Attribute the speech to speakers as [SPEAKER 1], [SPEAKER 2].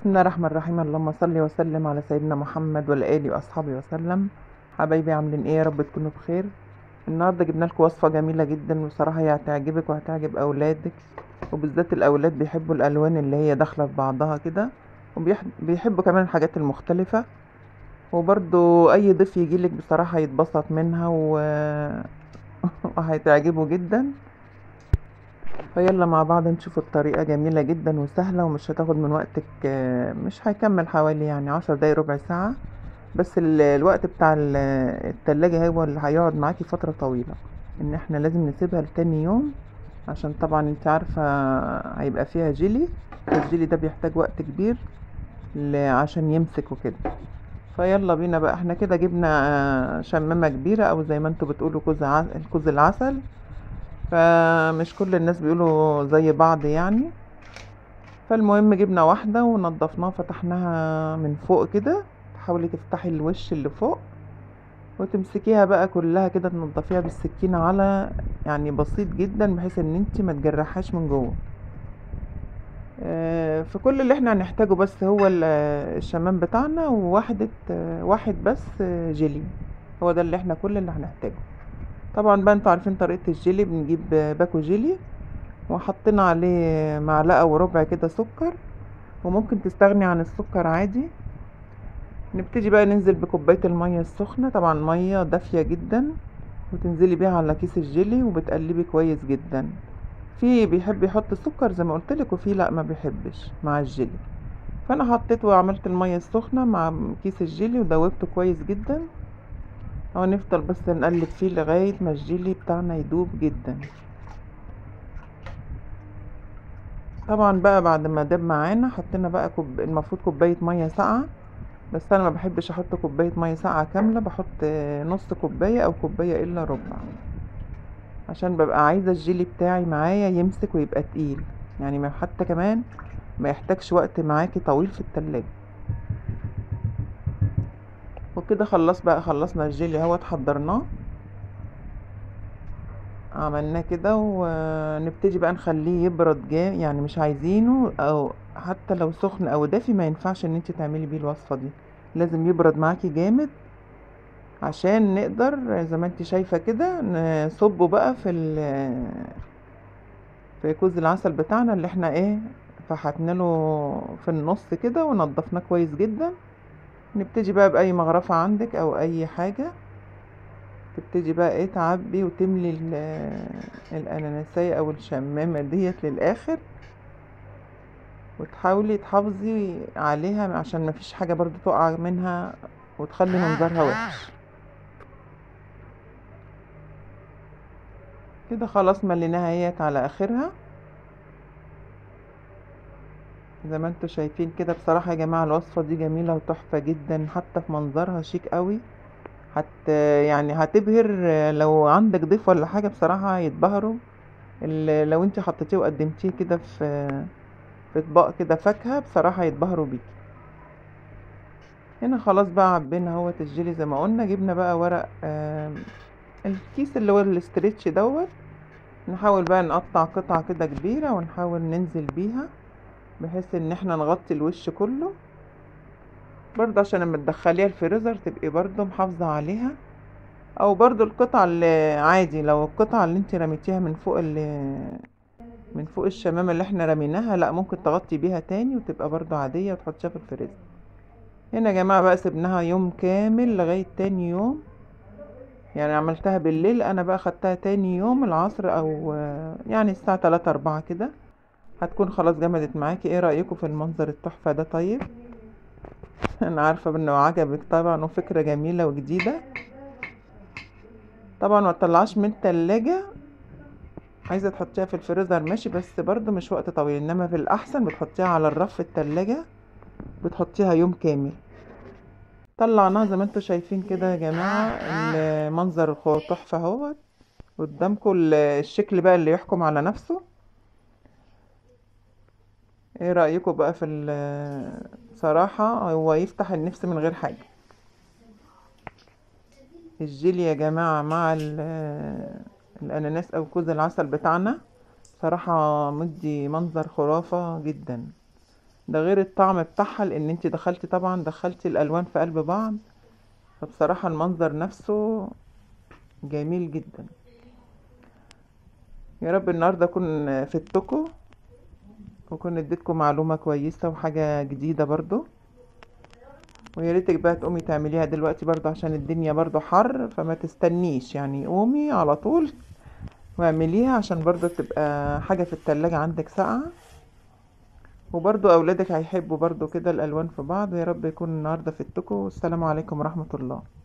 [SPEAKER 1] بسم الله الرحمن الرحيم اللهم صل وسلم على سيدنا محمد والآل وأصحابه وسلم حبايبي عاملين ايه يا رب تكونوا بخير النهارده جبنا لكم وصفة جميلة جدا وصراحة هي هتعجبك وهتعجب أولادك وبالذات الأولاد بيحبوا الألوان اللي هي داخلة في بعضها كده وبيحبوا كمان الحاجات المختلفة وبرضو أي ضيف يجيلك بصراحة يتبسط منها و... وهتعجبه جدا فيلا مع بعض نشوف الطريقة جميلة جدا وسهلة ومش هتاخد من وقتك آه، مش هيكمل حوالي يعني عشر دقايق ربع ساعة بس ال- الوقت بتاع ال- التلاجة هو اللي هيقعد معاكي فترة طويلة ان احنا لازم نسيبها لتاني يوم عشان طبعا انت عارفة هيبقى فيها جيلي الجيلي ده بيحتاج وقت كبير ل- عشان يمسك وكده فيلا بينا بقى احنا كده جبنا آه، شمامة كبيرة او زي ما انتوا بتقولوا كوز ع- كوز العسل فمش كل الناس بيقولوا زي بعض يعني فالمهم جبنا واحدة ونضفناها فتحناها من فوق كده تحاولي تفتحي الوش اللي فوق وتمسكيها بقى كلها كده تنضفيها بالسكينة على يعني بسيط جدا بحيث ان انت ما تجرحهاش من جوه آه، فكل اللي احنا هنحتاجه بس هو ال- الشمام بتاعنا وواحدة آه، واحد بس آه، جيلي هو ده اللي احنا كل اللي هنحتاجه طبعا بقى انتوا عارفين طريقة الجيلي بنجيب باكو جيلي وحطينا عليه معلقة وربع كده سكر وممكن تستغني عن السكر عادي نبتدي بقى ننزل بكوباية المية السخنة طبعا مية دافية جدا وتنزلي بيها على كيس الجيلي وبتقلبي كويس جدا في بيحب يحط سكر زي ما قلتلك وفي لا ما بيحبش مع الجيلي فانا حطيت وعملت المية السخنة مع كيس الجيلي ودوبته كويس جدا ونفضل بس نقلب فيه لغاية ما الجيلي بتاعنا يدوب جدا طبعا بقى بعد ما داب معانا حطينا بقى كوب... المفروض كوباية مية ساقعة بس انا ما بحبش احط كوباية مية ساقعة كاملة بحط آه، نص كوباية او كوباية الا ربع عشان ببقى عايزة الجيلي بتاعي معايا يمسك ويبقى تقيل يعني ما حتى كمان ما يحتاجش وقت معاكي طويل في التلاجة وكده خلص بقى خلصنا الجيلي اهوت حضرناه عملناه كده ونبتدي بقى نخليه يبرد جامد يعني مش عايزينه او حتى لو سخن او دافي ما ينفعش ان انت تعملي بيه الوصفة دي لازم يبرد معاكي جامد عشان نقدر زي ما انت شايفة كده نصبه بقى في ال في كوز العسل بتاعنا اللي احنا ايه فحتنا له في النص كده ونضفناه كويس جدا نبتدي بقى بأي مغرفة عندك او اي حاجة تبتدي بقى ايه تعبي وتملي ال- الاناناسية او الشمامة ديت للاخر وتحاولي تحافظي عليها عشان مفيش حاجة برضو تقع منها وتخلي منظرها وحش كده خلاص مليناها اهيت على اخرها زي ما انتوا شايفين كده بصراحة يا جماعة الوصفة دي جميلة وتحفة جدا حتى في منظرها شيك قوي حتى يعني هتبهر لو عندك ضيف ولا حاجة بصراحة هيتبهروا ال- لو انت حطيتيه وقدمتيه كده في في اطباق كده فاكهة بصراحة يتبهروا بيكي هنا خلاص بقى عبينا اهوت الجيلي زي ما قلنا جبنا بقى ورق آم، الكيس اللي هو الاسترتش دوت نحاول بقى نقطع قطعة كده كبيرة ونحاول ننزل بيها بحيث ان احنا نغطي الوش كله برضه عشان لما تدخليها الفريزر تبقي برضه محافظة عليها او برضه القطعة اللي عادي لو القطعة اللي انت رميتيها من فوق اللي من فوق الشمامة اللي احنا رميناها لا ممكن تغطي بيها تاني وتبقى برضه عادية وتحطيها في الفريزر هنا يا جماعة بقى سيبناها يوم كامل لغاية تاني يوم يعني عملتها بالليل انا بقى خدتها تاني يوم العصر او آه، يعني الساعة تلاتة اربعة كده هتكون خلاص جمدت معاكي ايه رأيكم في المنظر التحفة ده طيب انا عارفة انه عجبك طبعا وفكرة جميلة وجديدة طبعا ما تطلعش من التلاجة عايزة تحطيها في الفريزر ماشي بس برضو مش وقت طويل انما في الاحسن بتحطيها على الرف التلاجة بتحطيها يوم كامل طلعناها زي ما انتوا شايفين كده يا جماعة المنظر خو- تحفة اهوت قدامكم ال- الشكل بقى اللي يحكم على نفسه ايه رأيكم بقى في ال- صراحة هو يفتح النفس من غير حاجة الجيلي يا جماعة مع ال- الأناناس أو كوز العسل بتاعنا صراحة مدي منظر خرافة جدا ده غير الطعم بتاعها لان انت دخلتي طبعا دخلتي الالوان في قلب بعض فبصراحة المنظر نفسه جميل جدا يا رب النهارده اكون فدتكم واكون اديتكم معلومة كويسة وحاجة جديدة برضو ويا ريتك بقى تقومي تعمليها دلوقتي برضو عشان الدنيا برضو حر فما تستنيش يعني قومي على طول واعمليها عشان برضو تبقى حاجة في التلاجة عندك ساقعة وبرضو اولادك هيحبوا برضو كده الالوان في بعض يا رب يكون النهارده فدتكم والسلام عليكم ورحمة الله